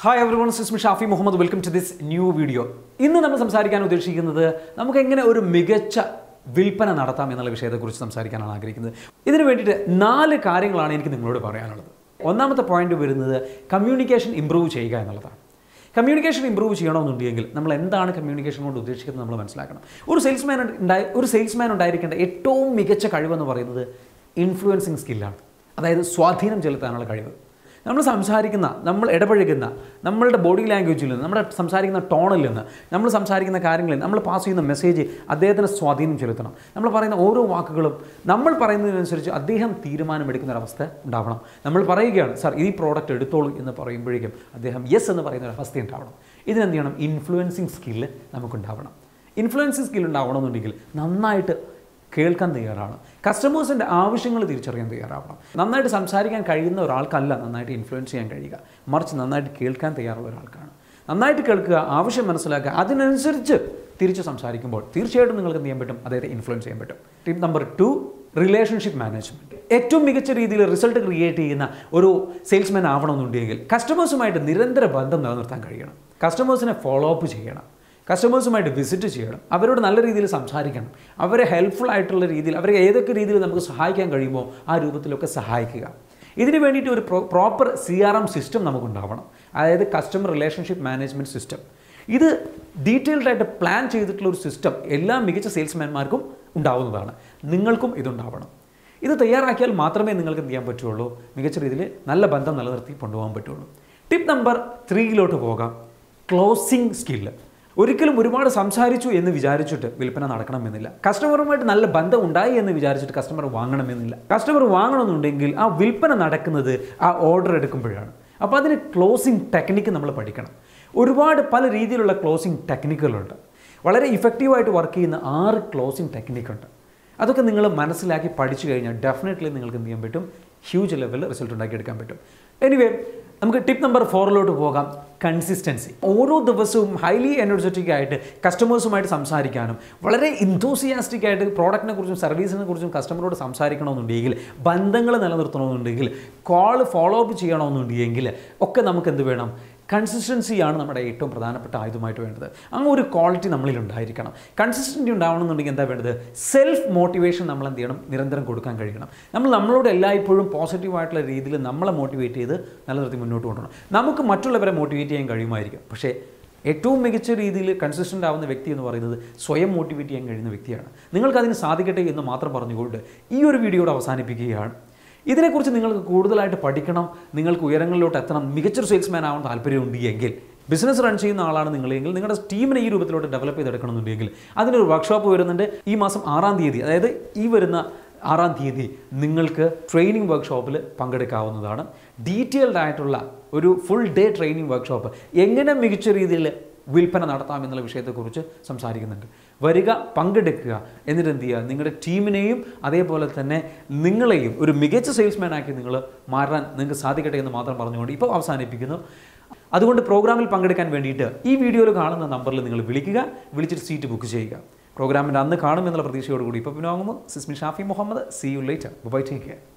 hi everyone Sismi Shafi Muhammad welcome to this new video ഇന്ന് നമ്മൾ സംസാരിക്കാൻ ഉദ്ദേശിക്കുന്നത് നമുക്ക് എങ്ങനെ ഒരു മികച്ച വിൽപ്പന നടത്താം എന്നുള്ള വിഷയത്തെക്കുറിച്ച് സംസാരിക്കാനാണ് ആഗ്രഹിക്കുന്നത് ഇതിന് വേണ്ടിയിട്ട് നാല് കാര്യങ്ങളാണ് എനിക്ക് നിങ്ങളോട് പറയാനുള്ളത് ഒന്നാമത്തെ പോയിന്റ് വരുന്നത് കമ്മ്യൂണിക്കേഷൻ ഇമ്പ്രൂവ് ചെയ്യുക എന്നുള്ളതാണ് കമ്മ്യൂണിക്കേഷൻ ഇമ്പ്രൂവ് ചെയ്യണമെന്നുണ്ടെങ്കിൽ നമ്മൾ എന്താണ് കമ്മ്യൂണിക്കേഷൻ കൊണ്ട് ഉദ്ദേശിക്കുന്നത് നമ്മൾ മനസ്സിലാക്കണം ഒരു സെയിൽസ്മാൻ ഉണ്ടായി ഒരു സെയിൽസ്മാൻ ഉണ്ടായിരിക്കേണ്ട ഏറ്റവും മികച്ച കഴിവെന്ന് പറയുന്നത് ഇൻഫ്ലുവൻസിങ് സ്കില്ലാണ് അതായത് സ്വാധീനം ചെലുത്താനുള്ള കഴിവ് നമ്മൾ സംസാരിക്കുന്ന നമ്മൾ ഇടപഴകുന്ന നമ്മളുടെ ബോഡി ലാംഗ്വേജിൽ നിന്ന് നമ്മുടെ സംസാരിക്കുന്ന ടോണിൽ നിന്ന് നമ്മൾ സംസാരിക്കുന്ന കാര്യങ്ങളിൽ നമ്മൾ പാസ് ചെയ്യുന്ന മെസ്സേജ് അദ്ദേഹത്തിന് സ്വാധീനം ചെലുത്തണം നമ്മൾ പറയുന്ന ഓരോ വാക്കുകളും നമ്മൾ പറയുന്നതിനനുസരിച്ച് അദ്ദേഹം തീരുമാനമെടുക്കുന്ന ഒരവസ്ഥ ഉണ്ടാവണം നമ്മൾ പറയുകയാണ് സാർ ഈ പ്രോഡക്റ്റ് എടുത്തോളൂ എന്ന് പറയുമ്പോഴേക്കും അദ്ദേഹം യെസ് എന്ന് പറയുന്ന ഒരു അവസ്ഥ ഉണ്ടാവണം ഇതിനെന്ത് ചെയ്യണം ഇൻഫ്ലുവൻസിങ് സ്കില്ല് നമുക്കുണ്ടാവണം ഇൻഫ്ലുവൻസിങ് സ്കിൽ ഉണ്ടാവണമെന്നുണ്ടെങ്കിൽ നന്നായിട്ട് കേൾക്കാൻ തയ്യാറാണ് കസ്റ്റമേഴ്സിൻ്റെ ആവശ്യങ്ങൾ തിരിച്ചറിയാൻ തയ്യാറാവണം നന്നായിട്ട് സംസാരിക്കാൻ കഴിയുന്ന ഒരാൾക്കല്ല നന്നായിട്ട് ഇൻഫ്ലുവൻസ് ചെയ്യാൻ കഴിയുക മറിച്ച് നന്നായിട്ട് കേൾക്കാൻ തയ്യാറുള്ള ഒരാൾക്കാണ് നന്നായിട്ട് കേൾക്കുക ആവശ്യം മനസ്സിലാക്കുക അതിനനുസരിച്ച് തിരിച്ച് സംസാരിക്കുമ്പോൾ തീർച്ചയായിട്ടും നിങ്ങൾക്ക് എന്ത് ചെയ്യാൻ പറ്റും അതായത് ഇൻഫ്ലുവൻസ് ചെയ്യാൻ പറ്റും tip number two relationship management ഏറ്റവും മികച്ച രീതിയിൽ റിസൾട്ട് ക്രിയേറ്റ് ചെയ്യുന്ന ഒരു സെയിൽസ്മാൻ ആവണമെന്നുണ്ടെങ്കിൽ കസ്റ്റമേഴ്സുമായിട്ട് നിരന്തര ബന്ധം നിലനിർത്താൻ കഴിയണം കസ്റ്റമേഴ്സിനെ ഫോളോ അപ്പ് ചെയ്യണം കസ്റ്റമേഴ്സുമായിട്ട് വിസിറ്റ് ചെയ്യണം അവരോട് നല്ല രീതിയിൽ സംസാരിക്കണം അവരെ ഹെൽപ്ഫുൾ ആയിട്ടുള്ള രീതിയിൽ അവരെ ഏതൊക്കെ രീതിയിൽ നമുക്ക് സഹായിക്കാൻ കഴിയുമോ ആ രൂപത്തിലൊക്കെ സഹായിക്കുക ഇതിന് വേണ്ടിയിട്ട് ഒരു proper C R M system നമുക്കുണ്ടാവണം അതായത് കസ്റ്റമർ റിലേഷൻഷിപ്പ് മാനേജ്മെൻറ്റ് സിസ്റ്റം ഇത് ഡീറ്റെയിൽഡ് ആയിട്ട് പ്ലാൻ ചെയ്തിട്ടുള്ള ഒരു സിസ്റ്റം എല്ലാ മികച്ച സെയിൽസ്മാൻമാർക്കും ഉണ്ടാവുന്നതാണ് നിങ്ങൾക്കും ഇതുണ്ടാവണം ഇത് തയ്യാറാക്കിയാൽ മാത്രമേ നിങ്ങൾക്ക് എന്ത് ചെയ്യാൻ പറ്റുള്ളൂ മികച്ച രീതിയിൽ നല്ല ബന്ധം നിലനിർത്തി കൊണ്ടുപോകാൻ പറ്റുള്ളൂ ടിപ്പ് നമ്പർ ത്രീയിലോട്ട് പോകാം ക്ലോസിംഗ് സ്കില്ല് ഒരിക്കലും ഒരുപാട് സംസാരിച്ചു എന്ന് വിചാരിച്ചിട്ട് വിൽപ്പന നടക്കണമെന്നില്ല കസ്റ്റമറുമായിട്ട് നല്ല ബന്ധം ഉണ്ടായി എന്ന് വിചാരിച്ചിട്ട് കസ്റ്റമർ വാങ്ങണമെന്നില്ല കസ്റ്റമർ വാങ്ങണമെന്നുണ്ടെങ്കിൽ ആ വിൽപ്പന നടക്കുന്നത് ആ ഓർഡർ എടുക്കുമ്പോഴാണ് അപ്പോൾ അതിന് ക്ലോസിംഗ് ടെക്നിക്ക് നമ്മൾ പഠിക്കണം ഒരുപാട് പല രീതിയിലുള്ള ക്ലോസിംഗ് ടെക്നിക്കുകളുണ്ട് വളരെ ഇഫക്റ്റീവായിട്ട് വർക്ക് ചെയ്യുന്ന ആറ് ക്ലോസിംഗ് ടെക്നിക്കുണ്ട് അതൊക്കെ നിങ്ങൾ മനസ്സിലാക്കി പഠിച്ചു കഴിഞ്ഞാൽ ഡെഫിനറ്റ്ലി നിങ്ങൾക്ക് എന്ത് ചെയ്യാൻ പറ്റും ഹ്യൂജ് ലെവലിൽ റിസൾട്ട് ഉണ്ടാക്കിയെടുക്കാൻ പറ്റും എനിവേ നമുക്ക് ടിപ്പ് നമ്പർ ഫോറിലോട്ട് പോകാം കൺസിസ്റ്റൻസി ഓരോ ദിവസവും ഹൈലി എനർജറ്റിക് ആയിട്ട് കസ്റ്റമേഴ്സുമായിട്ട് സംസാരിക്കാനും വളരെ ഇൻതോസിയാസ്റ്റിക് ആയിട്ട് പ്രോഡക്റ്റിനെ കുറിച്ചും സർവീസിനെ കുറിച്ചും കസ്റ്റമറോട് സംസാരിക്കണമെന്നുണ്ടെങ്കിൽ ബന്ധങ്ങൾ നിലനിർത്തണമെന്നുണ്ടെങ്കിൽ കോൾ ഫോളോ അപ്പ് ചെയ്യണമെന്നുണ്ടെങ്കിൽ ഒക്കെ നമുക്ക് എന്ത് വേണം കൺസിസ്റ്റൻസിയാണ് നമ്മുടെ ഏറ്റവും പ്രധാനപ്പെട്ട ആയുധമായിട്ട് വേണ്ടത് അങ്ങനെ ഒരു ക്വാളിറ്റി നമ്മളിൽ ഉണ്ടായിരിക്കണം കൺസിസ്റ്റൻറ്റി ഉണ്ടാവണമെന്നുണ്ടെങ്കിൽ എന്താ വേണ്ടത് സെൽഫ് മോട്ടിവേഷൻ നമ്മൾ എന്ത് ചെയ്യണം നിരന്തരം കൊടുക്കാൻ കഴിയണം നമ്മൾ നമ്മളോട് എല്ലായ്പ്പോഴും പോസിറ്റീവായിട്ടുള്ള രീതിയിൽ നമ്മളെ മോട്ടിവേറ്റ് ചെയ്ത് നല്ല നിർത്തി മുന്നോട്ട് കൊണ്ടുപോകണം നമുക്ക് മറ്റുള്ളവരെ മോട്ടിവേറ്റ് ചെയ്യാൻ കഴിയുമായിരിക്കും പക്ഷേ ഏറ്റവും മികച്ച രീതിയിൽ കൺസിസ്റ്റൻ്റ് ആവുന്ന വ്യക്തി എന്ന് പറയുന്നത് സ്വയം മോട്ടിവേറ്റ് ചെയ്യാൻ കഴിയുന്ന വ്യക്തിയാണ് നിങ്ങൾക്കതിന് സാധിക്കട്ടെ എന്ന് മാത്രം പറഞ്ഞുകൊണ്ട് ഈ ഒരു വീഡിയോയുടെ അവസാനിപ്പിക്കുകയാണ് ഇതിനെക്കുറിച്ച് നിങ്ങൾക്ക് കൂടുതലായിട്ട് പഠിക്കണം നിങ്ങൾക്ക് ഉയരങ്ങളിലോട്ട് എത്തണം മികച്ചൊരു സെയിൽസ്മാൻ ആവാൻ താല്പര്യമുണ്ട് എങ്കിൽ ബിസിനസ് റൺ ചെയ്യുന്ന ആളാണ് നിങ്ങളെങ്കിൽ നിങ്ങളുടെ ടീമിനെ ഈ രൂപത്തിലോട്ട് ഡെവലപ്പ് ചെയ്തെടുക്കണമെന്നുണ്ടെങ്കിൽ അതിനൊരു വർക്ക്ഷോപ്പ് വരുന്നുണ്ട് ഈ മാസം ആറാം തീയതി അതായത് ഈ വരുന്ന ആറാം തീയതി നിങ്ങൾക്ക് ട്രെയിനിങ് വർക്ക്ഷോപ്പിൽ പങ്കെടുക്കാവുന്നതാണ് ഡീറ്റെയിൽഡ് ആയിട്ടുള്ള ഒരു ഫുൾ ഡേ ട്രെയിനിങ് വർക്ക്ഷോപ്പ് എങ്ങനെ മികച്ച രീതിയിൽ വിൽപ്പന നടത്താം എന്നുള്ള വിഷയത്തെക്കുറിച്ച് സംസാരിക്കുന്നുണ്ട് വരിക പങ്കെടുക്കുക എന്നിട്ട് എന്ത് ചെയ്യുക നിങ്ങളുടെ ടീമിനെയും അതേപോലെ തന്നെ നിങ്ങളെയും ഒരു മികച്ച സെയിൽസ്മാൻ ആക്കി നിങ്ങൾ മാറാൻ നിങ്ങൾക്ക് സാധിക്കട്ടെ എന്ന് മാത്രം പറഞ്ഞുകൊണ്ട് ഇപ്പോൾ അവസാനിപ്പിക്കുന്നു അതുകൊണ്ട് പ്രോഗ്രാമിൽ പങ്കെടുക്കാൻ വേണ്ടിയിട്ട് ഈ വീഡിയോയിൽ കാണുന്ന നമ്പറിൽ നിങ്ങൾ വിളിക്കുക വിളിച്ചിട്ട് സീറ്റ് ബുക്ക് ചെയ്യുക പ്രോഗ്രാമിൻ്റെ അന്ന് കാണുമെന്നുള്ള പ്രതീക്ഷയോടുകൂടി ഇപ്പോൾ പിന്നെ വാങ്ങുമ്പോൾ Sismi Shafi Muhammad see you later bye take care